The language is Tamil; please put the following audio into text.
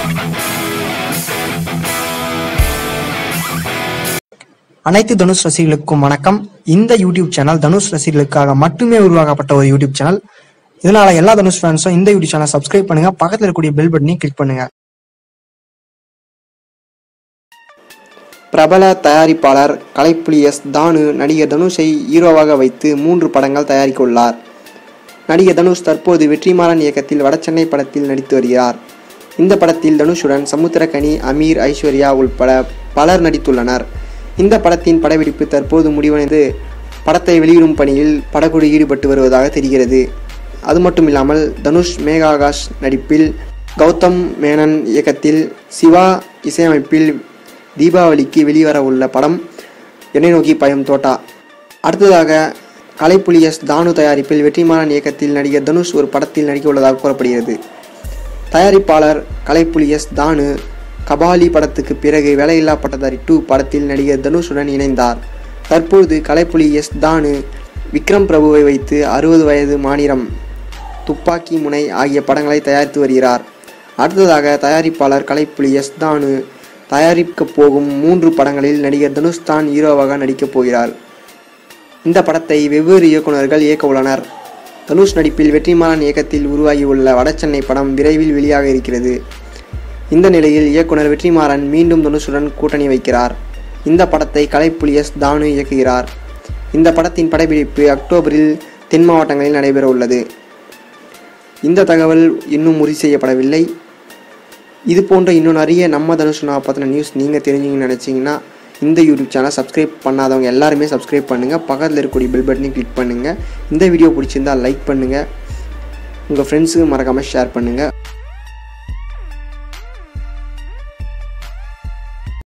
அனைத்து தனுஷ் ரசிகர்களுக்கும் வணக்கம் இந்த யூடியூப் சேனல் தனுஷ் ரசிகர்களுக்காக மட்டுமே உருவாக்கப்பட்ட ஒரு யூடியூப் சேனல் இதனால எல்லா தனுஷ் ஃபேன்ஸும் இந்த யூடியூப் சேனல் சப்ஸ்கிரைப் பண்ணுங்க பக்கத்துல இருக்கக்கூடிய பெல் பட்டனையும் கிளிக் பண்ணுங்க பிரபல தயாரிப்பாளர் கலைப்புலி எஸ் தானு நடிகர் தனுஷை ஹீரோவாக வைத்து மூன்று படங்கள் தயாரிக்க உள்ளார் நடிகர் தனுஷ் தற்போது வெற்றிமாறன் இயக்கத்தில் வடசென்னை படத்தில் நடித்து வருகிறார் இந்த படத்தில் தனுஷுடன் சமுத்திரகனி அமீர் ஐஸ்வர்யா உள்பட பலர் நடித்துள்ளனர் இந்த படத்தின் படப்பிடிப்பு தற்போது முடிவடைந்து படத்தை வெளியிடும் பணியில் படக்குழு ஈடுபட்டு வருவதாக தெரிகிறது அது மட்டும் இல்லாமல் தனுஷ் மேகாகாஷ் நடிப்பில் கௌதம் மேனன் இயக்கத்தில் சிவா இசையமைப்பில் தீபாவளிக்கு வெளிவர உள்ள படம் என்னை நோக்கி பயம் தோட்டா அடுத்ததாக கலைப்புலி எஸ் தானு தயாரிப்பில் வெற்றிமாறன் இயக்கத்தில் நடிகர் தனுஷ் ஒரு படத்தில் நடிக்க உள்ளதாக கூறப்படுகிறது தயாரிப்பாளர் கலைப்புலி எஸ் தானு கபாலி படத்துக்கு பிறகு வேலையில்லா பட்டதாரி டூ படத்தில் நடிகர் தனுஷுடன் இணைந்தார் தற்பொழுது கலைப்புலி எஸ் தானு விக்ரம் பிரபுவை வைத்து அறுபது வயது மாநிலம் துப்பாக்கி முனை ஆகிய படங்களை தயாரித்து வருகிறார் அடுத்ததாக தயாரிப்பாளர் கலைப்புலி எஸ் தானு தயாரிக்கப் போகும் மூன்று படங்களில் நடிகர் தனுஷ் தான் ஹீரோவாக நடிக்கப் போகிறார் இந்த படத்தை வெவ்வேறு இயக்குநர்கள் இயக்க உள்ளனர் தனுஷ் நடிப்பில் வெற்றிமாறன் இயக்கத்தில் உருவாகியுள்ள வடசென்னை படம் விரைவில் வெளியாக இருக்கிறது இந்த நிலையில் இயக்குனர் வெற்றிமாறன் மீண்டும் தனுஷுடன் கூட்டணி வைக்கிறார் இந்த படத்தை கலைப்புலி எஸ் தானு இயக்குகிறார் இந்த படத்தின் படப்பிடிப்பு அக்டோபரில் தென் மாவட்டங்களில் நடைபெற உள்ளது இந்த தகவல் இன்னும் உறுதி செய்யப்படவில்லை இது போன்ற இன்னும் நிறைய நம்ம தனுஷ் நான் பற்றின நியூஸ் நீங்கள் தெரிஞ்சுங்கன்னு நினச்சிங்கன்னா இந்த யூடியூப் சேனல் சப்ஸ்கிரைப் பண்ணாதவங்க எல்லாருமே சப்ஸ்கிரைப் பண்ணுங்கள் பக்கத்தில் இருக்கக்கூடிய பெல் பட்டனையும் கிளிக் பண்ணுங்கள் இந்த வீடியோ பிடிச்சிருந்தா லைக் பண்ணுங்கள் உங்கள் ஃப்ரெண்ட்ஸுக்கு மறக்காமல் ஷேர் பண்ணுங்கள்